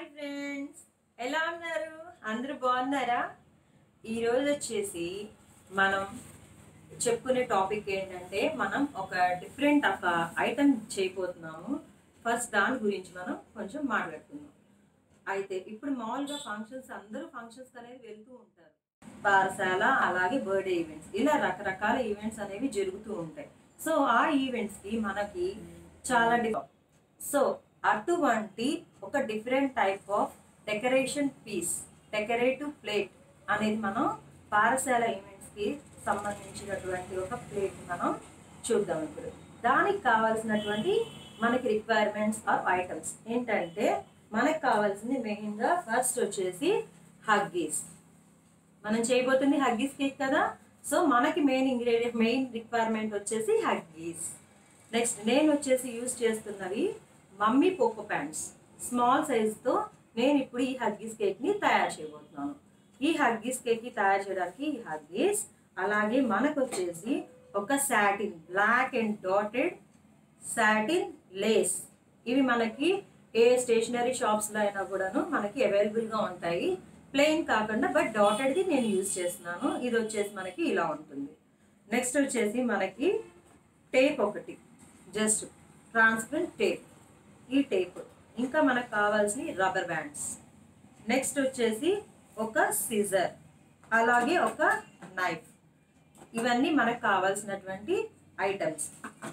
hi friends ఎలా ఉన్నారు అందరూ బాగున్నారా ఈరోజు వచ్చేసి మనం చెప్పుకునే టాపిక్ ఏంటంటే మనం ఒక డిఫరెంట్ ఒక ఐటమ్ చేయబోతున్నాము ఫస్ట్ దాని గురించి మనం కొంచెం మాట్లాడుకుందాం అయితే ఇప్పుడు మామూలుగా ఫంక్షన్స్ అందరూ ఫంక్షన్స్ అనేది వెళ్తూ ఉంటారు పారశాల అలాగే బర్త్డే ఈవెంట్స్ ఇలా రకరకాల ఈవెంట్స్ అనేవి జరుగుతూ ఉంటాయి సో ఆ ఈవెంట్స్కి మనకి చాలా డిఫ సో అటువంటి ఒక different type of decoration piece decorative plate అనేది మనం పారశాల ఈవెంట్స్కి సంబంధించినటువంటి ఒక ప్లేట్ మనం చూద్దాం ఇప్పుడు దానికి కావాల్సినటువంటి మనకి రిక్వైర్మెంట్స్ ఆఫ్ ఐటమ్స్ ఏంటంటే మనకు కావాల్సింది మెయిన్గా ఫస్ట్ వచ్చేసి హగ్గీస్ మనం చేయబోతుంది హగ్గీస్ కేక్ కదా సో మనకి మెయిన్ ఇంగ్రీడియంట్ మెయిన్ రిక్వైర్మెంట్ వచ్చేసి హగ్గీస్ నెక్స్ట్ నేను వచ్చేసి యూజ్ చేస్తున్నవి మమ్మీ పోకో ప్యాంట్స్ స్మాల్ సైజ్తో నేను ఇప్పుడు ఈ హగ్గీస్ కేక్ని తయారు చేయబోతున్నాను ఈ హగ్గీస్ కేక్ని తయారు చేయడానికి ఈ హగ్గీస్ అలాగే మనకు వచ్చేసి ఒక satin black and dotted satin lace ఇవి మనకి ఏ స్టేషనరీ షాప్స్లో అయినా కూడాను మనకి అవైలబుల్గా ఉంటాయి ప్లెయిన్ కాకుండా బట్ డాటెడ్ది నేను యూజ్ చేస్తున్నాను ఇది వచ్చేసి మనకి ఇలా ఉంటుంది నెక్స్ట్ వచ్చేసి మనకి టేప్ ఒకటి జస్ట్ ట్రాన్స్పరెంట్ టేప్ ఈ టేప్ ఇంకా మనకు కావాల్సిన రబ్బర్ బ్యాండ్స్ నెక్స్ట్ వచ్చేసి ఒక సిజర్ అలాగే ఒక నైఫ్ ఇవన్నీ మనకు కావాల్సినటువంటి ఐటమ్స్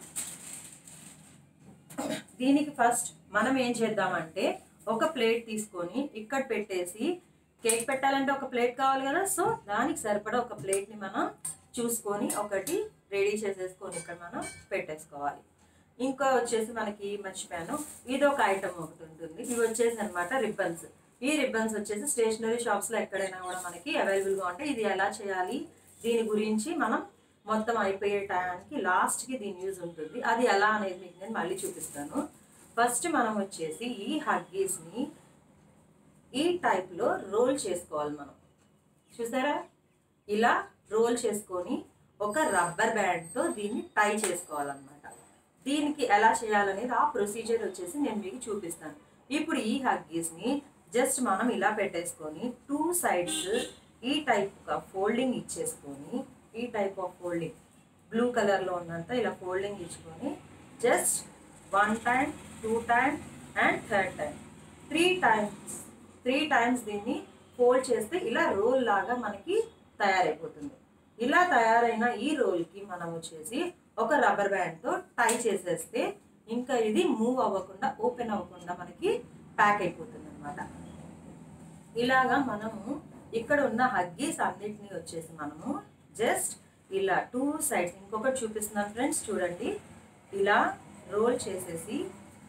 దీనికి ఫస్ట్ మనం ఏం చేద్దామంటే ఒక ప్లేట్ తీసుకొని ఇక్కడ పెట్టేసి కేక్ పెట్టాలంటే ఒక ప్లేట్ కావాలి కదా సో దానికి సరిపడా ఒక ప్లేట్ని మనం చూసుకొని ఒకటి రెడీ చేసేసుకొని ఇక్కడ మనం పెట్టేసుకోవాలి ఇంకా వచ్చేసి మనకి మర్చిపోయాను ఇది ఒక ఐటమ్ ఒకటి ఉంటుంది ఇవి వచ్చేసి అనమాట రిబ్బన్స్ ఈ రిబ్బన్స్ వచ్చేసి స్టేషనరీ షాప్స్లో ఎక్కడైనా కూడా మనకి అవైలబుల్గా ఉంటాయి ఇది ఎలా చేయాలి దీని గురించి మనం మొత్తం అయిపోయే టైంకి లాస్ట్కి దీని యూజ్ ఉంటుంది అది ఎలా అనేది మీకు నేను మళ్ళీ చూపిస్తాను ఫస్ట్ మనం వచ్చేసి ఈ హగ్గీస్ని ఈ టైప్లో రోల్ చేసుకోవాలి మనం చూసారా ఇలా రోల్ చేసుకొని ఒక రబ్బర్ బ్యాండ్తో దీన్ని టై చేసుకోవాలన్నమాట దీనికి ఎలా చేయాలనేది ఆ ప్రొసీజర్ వచ్చేసి నేను మీకు చూపిస్తాను ఇప్పుడు ఈ హగ్గీస్ని జస్ట్ మనం ఇలా పెట్టేసుకొని టూ సైడ్స్ ఈ టైప్ ఫోల్డింగ్ ఇచ్చేసుకొని ఈ టైప్ ఆఫ్ ఫోల్డింగ్ బ్లూ కలర్లో ఉన్నంత ఇలా ఫోల్డింగ్ ఇచ్చుకొని just one time two time and third time three times three times దీన్ని ఫోల్డ్ చేస్తే ఇలా రోల్ లాగా మనకి తయారైపోతుంది ఇలా తయారైన ఈ రోల్కి మనం వచ్చేసి ఒక రబ్బర్ బ్యాండ్తో టై చేసేస్తే ఇంకా ఇది మూవ్ అవ్వకుండా ఓపెన్ అవ్వకుండా మనకి ప్యాక్ అయిపోతుంది అనమాట ఇలాగా మనము ఇక్కడ ఉన్న హగ్గీస్ అన్నిటిని వచ్చేసి మనము జస్ట్ ఇలా టూ సైడ్స్ ఇంకొకటి చూపిస్తున్నాను ఫ్రెండ్స్ చూడండి ఇలా రోల్ చేసేసి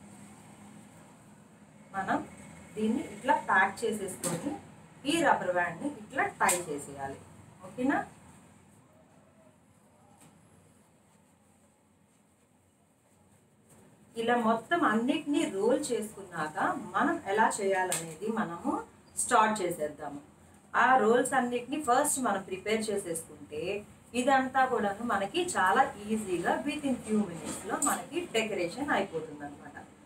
మనం దీన్ని ఇట్లా ప్యాక్ చేసేసుకొని ఈ రబ్బర్ బ్యాండ్ని ఇట్లా టై చేసేయాలి ఓకేనా ఇలా మొత్తం అన్నిటినీ రోల్ చేసుకున్నాక మనం ఎలా చేయాలనేది మనము స్టార్ట్ చేసేద్దాము ఆ రోల్స్ అన్నిటిని ఫస్ట్ మనం ప్రిపేర్ చేసేసుకుంటే ఇదంతా కూడాను మనకి చాలా ఈజీగా విత్ ఇన్ ఫ్యూ మినిట్స్లో మనకి డెకరేషన్ అయిపోతుంది అనమాట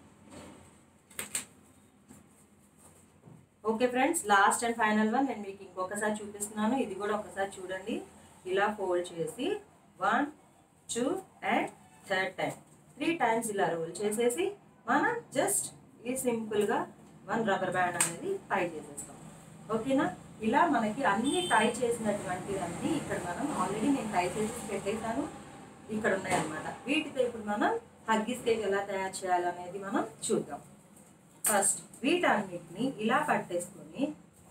okay friends last and final one నేను మీకు ఇంకొకసారి చూపిస్తున్నాను ఇది కూడా ఒకసారి చూడండి ఇలా ఫోల్డ్ చేసి one two and third time three times ఇలా రోల్ చేసేసి మనం జస్ట్ ఈ సింపుల్గా వన్ రబ్బర్ బ్యాండ్ అనేది టై చేసేస్తాం ఓకేనా ఇలా మనకి అన్ని టై చేసినటువంటివన్నీ ఇక్కడ మనం ఆల్రెడీ నేను టై చేసి పెట్టేశాను ఇక్కడ ఉన్నాయన్నమాట వీటితో ఇప్పుడు మనం హగ్గీస్ కేక్ ఎలా తయారు చేయాలనేది మనం చూద్దాం ఫస్ట్ వీటన్నిటిని ఇలా పట్టేసుకొని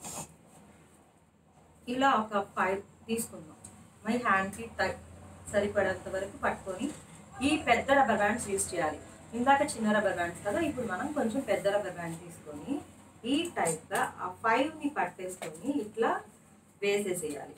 ఇలా ఒక ఫైవ్ తీసుకుందాం మై హ్యాండ్కి టై సరిపడేంత వరకు పట్టుకొని ఈ పెద్ద రబ్బర్ బ్యాండ్స్ యూస్ చేయాలి ఇందాక చిన్న రబ్బర్ బ్యాండ్స్ కదా ఇప్పుడు మనం కొంచెం పెద్ద రబ్బర్ బ్యాండ్ తీసుకొని ఈ టైప్గా ఆ ఫైవ్ని పట్టేసుకొని ఇట్లా వేసేసేయాలి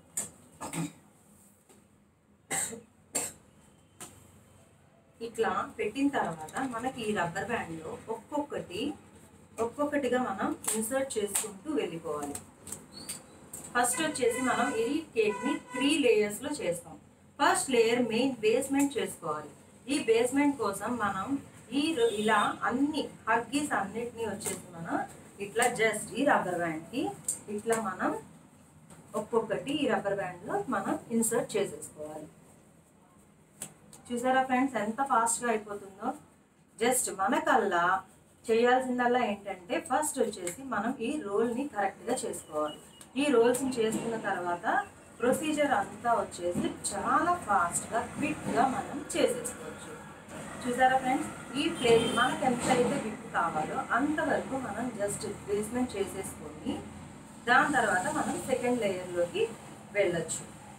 ఇట్లా పెట్టిన తర్వాత మనకి ఈ రబ్బర్ బ్యాండ్లో ఒక్కొక్కటి ఒక్కొక్కటిగా మనం ఇన్సర్ట్ చేసుకుంటూ వెళ్ళిపోవాలి ఫస్ట్ వచ్చేసి మనం ఈ కేక్ని త్రీ లేయర్స్లో చేస్తాం ఫస్ట్ లేయర్ మెయిన్ బేస్మెంట్ చేసుకోవాలి ఈ బేస్మెంట్ కోసం మనం ఈ రో- ఇలా అన్ని హగ్గీస్ అన్నిటినీ వచ్చేసి మనం ఇట్లా జస్ట్ ఈ రబ్బర్ బ్యాండ్కి ఇట్లా మనం ఒక్కొక్కటి ఈ రబ్బర్ బ్యాండ్లో మనం ఇన్సర్ట్ చేసేసుకోవాలి చూసారా ఫ్రెండ్స్ ఎంత ఫాస్ట్గా అయిపోతుందో జస్ట్ మనకల్లా చేయాల్సిందల్లా ఏంటంటే ఫస్ట్ వచ్చేసి మనం ఈ రోల్ని కరెక్ట్గా చేసుకోవాలి ఈ రోల్స్ని చేసుకున్న తర్వాత ప్రొసీజర్ అంతా వచ్చేసి చాలా ఫాస్ట్గా క్విక్గా మనం చేసేసుకోవచ్చు చూసారా ఫ్రెండ్స్ ఈ ప్లేట్ మనకు ఎంత అయితే విప్ కావాలో అంతవరకు మనం జస్ట్ ప్లేస్మెంట్ చేసేసుకొని దాని తర్వాత మనం సెకండ్ లేయర్లోకి వెళ్ళొచ్చు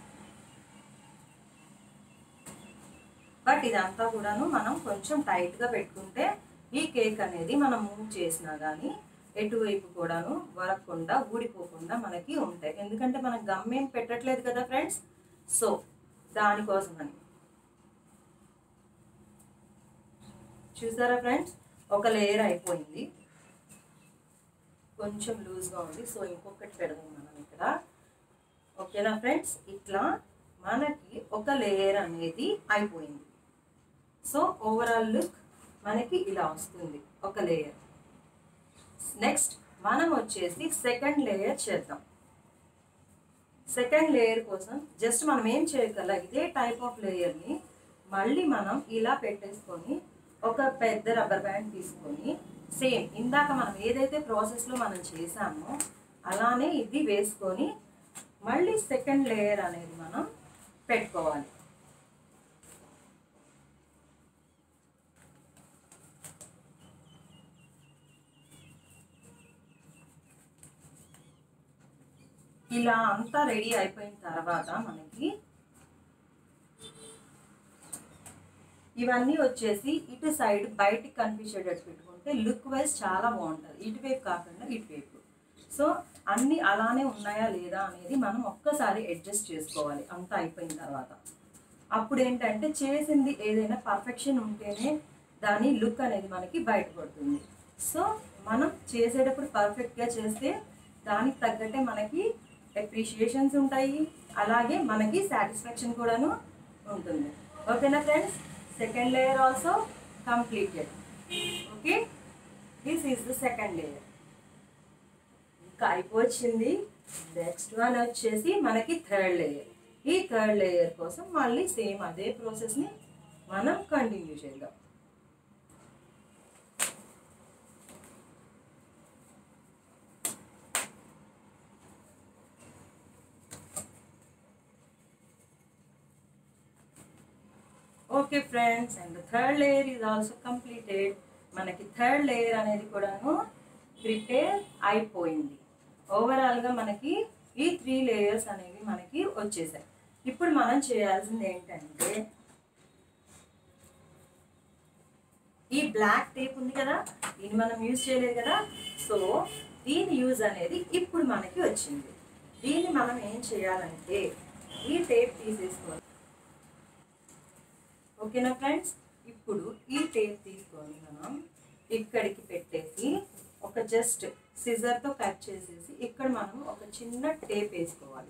బట్ ఇదంతా కూడాను మనం కొంచెం టైట్గా పెట్టుకుంటే ఈ కేక్ అనేది మనం మూవ్ చేసినా కానీ ఎటువైపు కూడాను వరకుండా ఊడిపోకుండా మనకి ఉంటాయి ఎందుకంటే మనం గమ్మేం పెట్టట్లేదు కదా ఫ్రెండ్స్ సో దానికోసమని చూసారా ఫ్రెండ్స్ ఒక లేయర్ అయిపోయింది కొంచెం లూజ్గా ఉంది సో ఇంకొకటి పెడదాం మనం ఇక్కడ ఓకేనా ఫ్రెండ్స్ ఇట్లా మనకి ఒక లేయర్ అనేది అయిపోయింది సో ఓవరాల్ లుక్ మనకి ఇలా వస్తుంది ఒక లేయర్ నెక్స్ట్ మనం వచ్చేసి సెకండ్ లేయర్ చేద్దాం సెకండ్ లేయర్ కోసం జస్ట్ మనం ఏం చేయగల ఇదే టైప్ ఆఫ్ లేయర్ని మళ్ళీ మనం ఇలా పెట్టేసుకొని ఒక పెద్ద రబ్బర్ బ్యాండ్ తీసుకొని సేమ్ ఇందాక మనం ఏదైతే ప్రాసెస్లో మనం చేసామో అలానే ఇది వేసుకొని మళ్ళీ సెకండ్ లేయర్ అనేది మనం పెట్టుకోవాలి ఇలా అంతా రెడీ అయిపోయిన తర్వాత మనకి ఇవన్నీ వచ్చేసి ఇటు సైడ్ బయటికి కనిపించేటట్టు పెట్టుకుంటే లుక్ వైజ్ చాలా బాగుంటుంది ఇటువైపు కాకుండా ఇటువైపు సో అన్నీ అలానే ఉన్నాయా లేదా అనేది మనం ఒక్కసారి అడ్జస్ట్ చేసుకోవాలి అంతా అయిపోయిన తర్వాత అప్పుడు ఏంటంటే చేసింది ఏదైనా పర్ఫెక్షన్ ఉంటేనే దాని లుక్ అనేది మనకి బయటపడుతుంది సో మనం చేసేటప్పుడు పర్ఫెక్ట్గా చేస్తే దానికి తగ్గట్టే మనకి అప్రిషియేషన్స్ ఉంటాయి అలాగే మనకి సాటిస్ఫాక్షన్ కూడాను ఉంటుంది ఓకేనా friends second layer also completed okay this is the second layer ఇంకా అయిపోయింది నెక్స్ట్ వన్ వచ్చేసి మనకి థర్డ్ లేయర్ ఈ థర్డ్ లేయర్ కోసం మళ్ళీ సేమ్ అదే ప్రాసెస్ని మనం కంటిన్యూ చేద్దాం okay friends and third layer is also completed మనకి థర్డ్ లేయర్ అనేది కూడాను ప్రిపేర్ అయిపోయింది ఓవరాల్గా మనకి ఈ త్రీ లేయర్స్ అనేవి మనకి వచ్చేసాయి ఇప్పుడు మనం చేయాల్సింది ఏంటంటే ఈ బ్లాక్ టేప్ ఉంది కదా దీన్ని మనం యూజ్ చేయలేదు కదా సో దీని యూజ్ అనేది ఇప్పుడు మనకి వచ్చింది దీన్ని మనం ఏం చేయాలంటే ఈ టేప్ తీసేసుకోవాలి ఓకేనా ఫ్రెండ్స్ ఇప్పుడు ఈ టేప్ తీసుకొని మనం ఇక్కడికి పెట్టేసి ఒక జస్ట్ సిజర్తో కట్ చేసేసి ఇక్కడ మనం ఒక చిన్న టేప్ వేసుకోవాలి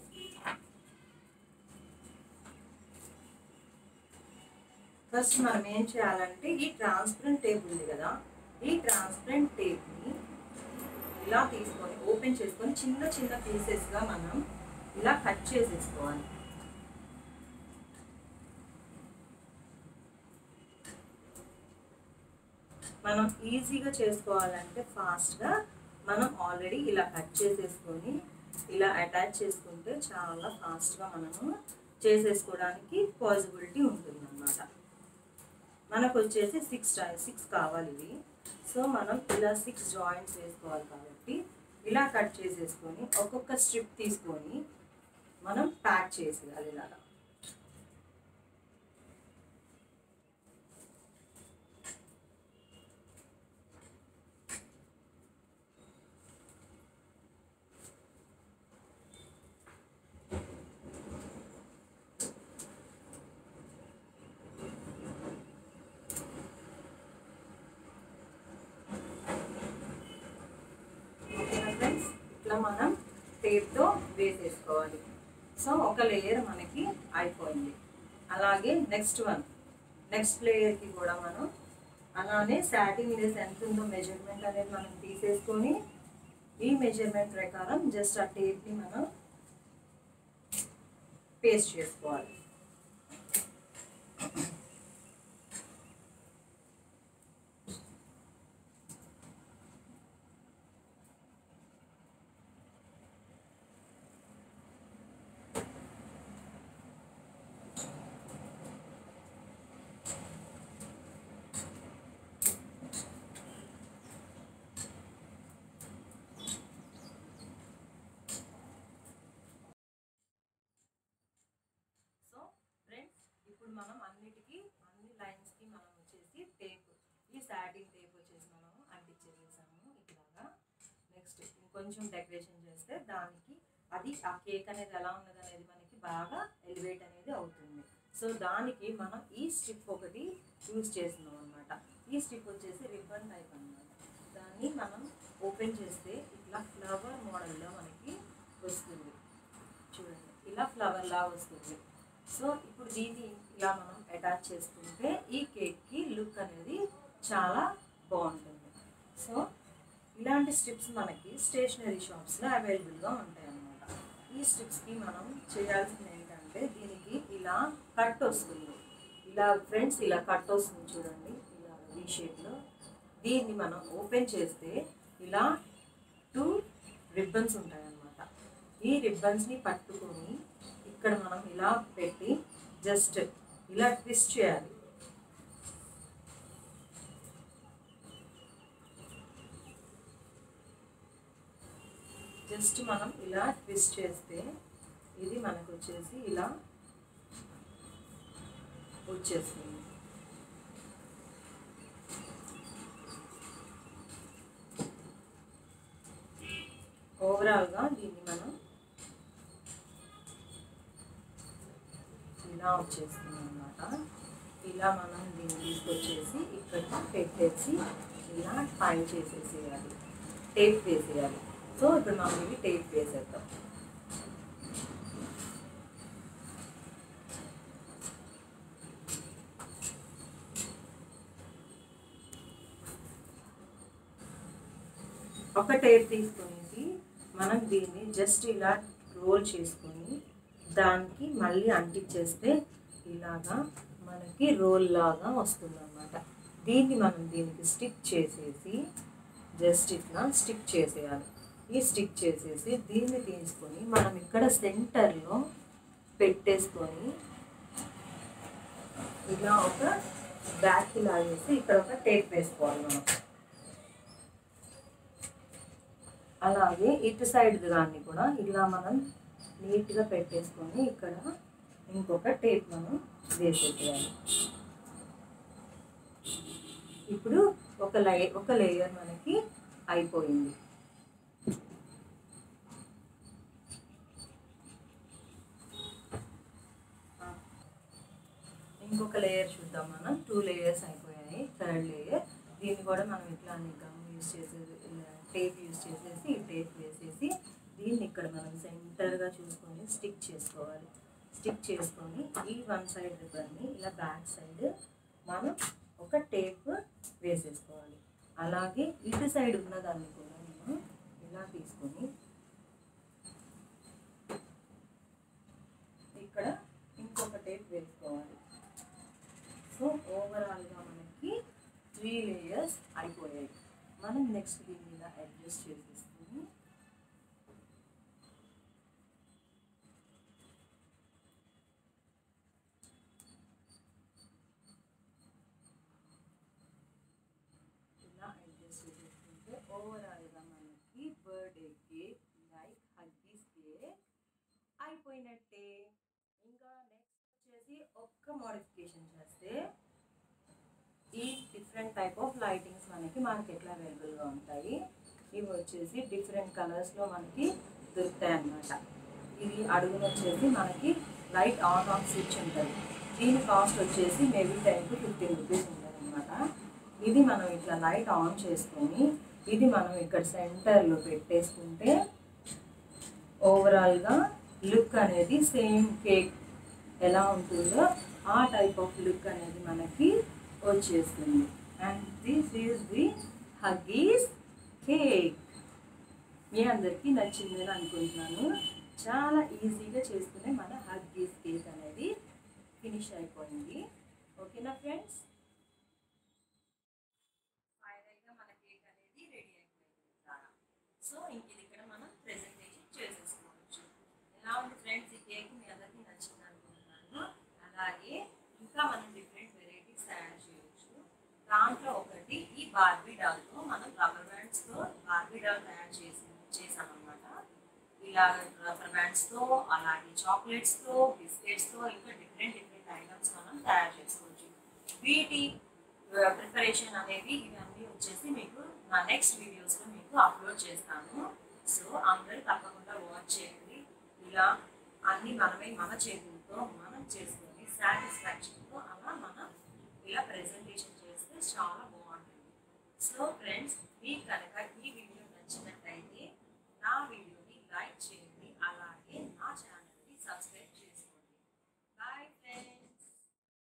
ఫస్ట్ మనం ఏం చేయాలంటే ఈ ట్రాన్స్పరెంట్ టేప్ ఉంది కదా ఈ ట్రాన్స్పరెంట్ టేప్ని ఇలా తీసుకొని ఓపెన్ చేసుకొని చిన్న చిన్న పీసెస్గా మనం ఇలా కట్ చేసేసుకోవాలి మనం ఈజీగా చేసుకోవాలంటే ఫాస్ట్గా మనం ఆల్రెడీ ఇలా కట్ చేసేసుకొని ఇలా అటాచ్ చేసుకుంటే చాలా ఫాస్ట్గా మనము చేసేసుకోవడానికి పాసిబిలిటీ ఉంటుందన్నమాట మనకు వచ్చేసి సిక్స్ సిక్స్ కావాలి ఇవి సో మనం ఇలా సిక్స్ జాయింట్స్ వేసుకోవాలి కాబట్టి ఇలా కట్ చేసేసుకొని ఒక్కొక్క స్ట్రిప్ తీసుకొని మనం ప్యాక్ చేసేయాలి ఇలాగా ఓకేనా ఫ్రెండ్స్ ఇట్లా మనం టేప్తో వేసేసుకోవాలి సో ఒక లేయర్ మనకి అయిపోయింది అలాగే నెక్స్ట్ వన్ నెక్స్ట్ లేయర్కి కూడా మనం అలానే సాటిన్ మిడిల్స్ ఎంత ఉందో మెజర్మెంట్ అనేది మనం తీసేసుకొని ఈ మెజర్మెంట్ ప్రకారం జస్ట్ ఆ టేప్ని మనం పేస్ట్ చేసుకోవాలి సో ఫ్రెండ్స్ ఇప్పుడు మనం అన్నిటికీ అన్ని లైన్స్కి మనం వచ్చేసి టేప్ ఈ సాటిన్ టేప్ వచ్చేసి మనం అంటించేసేసాము ఇట్లాగా నెక్స్ట్ ఇంకొంచెం డెకరేషన్ చేస్తే దానికి అది ఆ కేక్ అనేది ఎలా ఉన్నది అనేది మనకి బాగా ఎలివేట్ అనేది అవుతుంది సో దానికి మనం ఈ స్ట్రిప్ ఒకటి యూజ్ చేస్తున్నాం అనమాట ఈ స్ట్రిప్ వచ్చేసి రిబ్బన్ టైప్ అన్నమాట దాన్ని మనం ఓపెన్ చేస్తే ఇట్లా ఫ్లవర్ మోడల్లో మనకి వస్తుంది చూడండి ఇలా ఫ్లవర్ లా వస్తుంది సో ఇప్పుడు దీన్ని ఇలా మనం అటాచ్ చేసుకుంటే ఈ కేక్కి లుక్ అనేది చాలా బాగుంటుంది సో ఇలాంటి స్ట్రిప్స్ మనకి స్టేషనరీ షాప్స్లో అవైలబుల్గా ఉంటాయి అన్నమాట ఈ స్ట్రిప్స్కి మనం చేయాల్సింది ఏంటంటే దీనికి ఇలా కట్ వస్తుంది ఇలా ఫ్రెండ్స్ ఇలా కట్ వస్తుంది చూడండి ఇలా ఈ షేప్లో దీన్ని మనం ఓపెన్ చేస్తే ఇలా టూ రిబ్బన్స్ ఉంటాయన్నమాట ఈ రిబ్బన్స్ని పట్టుకొని ఇక్కడ మనం ఇలా పెట్టి జస్ట్ ఇలా ట్విస్ట్ చేయాలి జస్ట్ మనం ఇలా ట్విస్ట్ చేస్తే ఇది మనకు వచ్చేసి ఇలా వచ్చేస్తుంది ఓవరాల్గా దీన్ని మనం ఇలా వచ్చేస్తుంది అనమాట ఇలా మనం దీన్ని తీసుకొచ్చేసి ఇక్కడ పెట్టేసి ఇలా పైన చేసేసేయాలి టేప్ వేసేయాలి సో ఇప్పుడు మనం ఇవి టేప్ వేసేద్దాం ఒక టేప్ తీసుకునేసి మనం దీన్ని జస్ట్ ఇలా రోల్ చేసుకొని దానికి మళ్ళీ అంటించేస్తే ఇలాగా మనకి రోల్ లాగా వస్తుంది అనమాట దీన్ని మనం దీనికి స్టిక్ చేసేసి జస్ట్ ఇట్లా స్టిక్ చేసేయాలి ఈ స్టిక్ చేసేసి దీన్ని తీసుకొని మనం ఇక్కడ సెంటర్లో పెట్టేసుకొని ఇలా ఒక బ్యాక్ లాగేసి ఇక్కడ ఒక టేప్ వేసుకోవాలి మనం అలాగే ఇటు సైడ్ దాన్ని కూడా ఇలా మనం నీట్గా పెట్టేసుకొని ఇక్కడ ఇంకొక టేప్ మనం వేసేసేయాలి ఇప్పుడు ఒక లై ఒక లేయర్ మనకి అయిపోయింది ఆ, ఇంకొక లేయర్ చూద్దాం మనం టూ లేయర్స్ అయిపోయాయి థర్డ్ లేయర్ దీన్ని కూడా మనం ఇట్లా గమ్ యూస్ చేసేది టేప్ యూస్ చేసేసి ఈ టేప్ వేసేసి దీన్ని ఇక్కడ మనం సెంటర్గా చూసుకొని స్టిక్ చేసుకోవాలి స్టిక్ చేసుకొని ఈ వన్ సైడ్ రిబ్బన్ని ఇలా బ్యాక్ సైడ్ మనం ఒక టేప్ వేసేసుకోవాలి అలాగే ఇటు సైడ్ ఉన్నదాన్ని కూడా మనం ఇలా తీసుకొని ఇక్కడ ఇంకొక టేప్ వేసుకోవాలి సో ఓవరాల్గా మనకి త్రీ లేయర్స్ అయిపోయాయి మనం నెక్స్ట్ దీని మీద అడ్జస్ట్ చేసేసుకుని ఇలా అడ్జస్ట్ చేసేసుకుంటే ఓవరాల్గా మనకి birthday cake like Huggies cake అయిపోయినట్టే ఇంకా నెక్స్ట్ వచ్చేసి ఒక్క మోడిఫికేషన్ చేస్తే ఈ డిఫరెంట్ టైప్ ఆఫ్ లైటింగ్స్ మనకి మార్కెట్లో అవైలబుల్గా ఉంటాయి ఇవి వచ్చేసి డిఫరెంట్ కలర్స్లో మనకి దొరుకుతాయి అన్నమాట ఇది అడుగున వచ్చేసి మనకి లైట్ ఆన్ ఆఫ్ స్విచ్ ఉంటుంది దీని కాస్ట్ వచ్చేసి maybe ten to fifteen rupees ఉంటుంది అనమాట ఇది మనం ఇట్లా లైట్ ఆన్ చేసుకొని ఇది మనం ఇక్కడ సెంటర్లో పెట్టేసుకుంటే ఓవరాల్గా లుక్ అనేది సేమ్ కేక్ ఎలా ఉంటుందో ఆ టైప్ ఆఫ్ లుక్ అనేది మనకి వచ్చేస్తుంది and this is the Huggies cake మీ అందరికీ నచ్చిందని అనుకుంటున్నాను చాలా ఈజీగా చేసుకునే మన హగ్గీస్ కేక్ అనేది ఫినిష్ అయిపోయింది ఓకేనా ఫ్రెండ్స్ ఫైనల్గా మన కేక్ అనేది రెడీ అయిపోయింది సో ఇంక ఇది ఇక్కడ మనం ప్రెజెంటేషన్ చేసేసుకోవచ్చు ఎలా ఉంది ఫ్రెండ్స్ ఈ కేక్ మీ అందరికీ నచ్చింది అనుకుంటున్నాను అలాగే ఇంకా మనం డిఫరెంట్ వెరైటీస్ తయారు చేయొచ్చు దాంట్లో ఒకటి ఈ బార్బీ డాల్తో మనం రబ్బర్ బ్యాండ్స్తో బార్బీ డాల్ తయారు చేసి చేసామన్నమాట ఇలా రబ్బర్ బ్యాండ్స్తో అలాగే చాక్లెట్స్తో బిస్కెట్స్తో ఇంకా డిఫరెంట్ డిఫరెంట్ ఐటమ్స్ మనం తయారు చేసుకోవచ్చు వీటి ప్రిపరేషన్ అనేది ఇవన్నీ వచ్చేసి మీకు నా నెక్స్ట్ వీడియోస్లో మీకు అప్లోడ్ చేస్తాను సో అందరూ తప్పకుండా వాచ్ చేయండి ఇలా అన్ని మనమే మన చేతులతో మనం చేసుకొని సాటిస్ఫాక్షన్తో అలా మనం ఇలా ప్రెజెంటేషన్ చేస్తే చాలా బాగుంటుంది సో ఫ్రెండ్స్ మీకు కనుక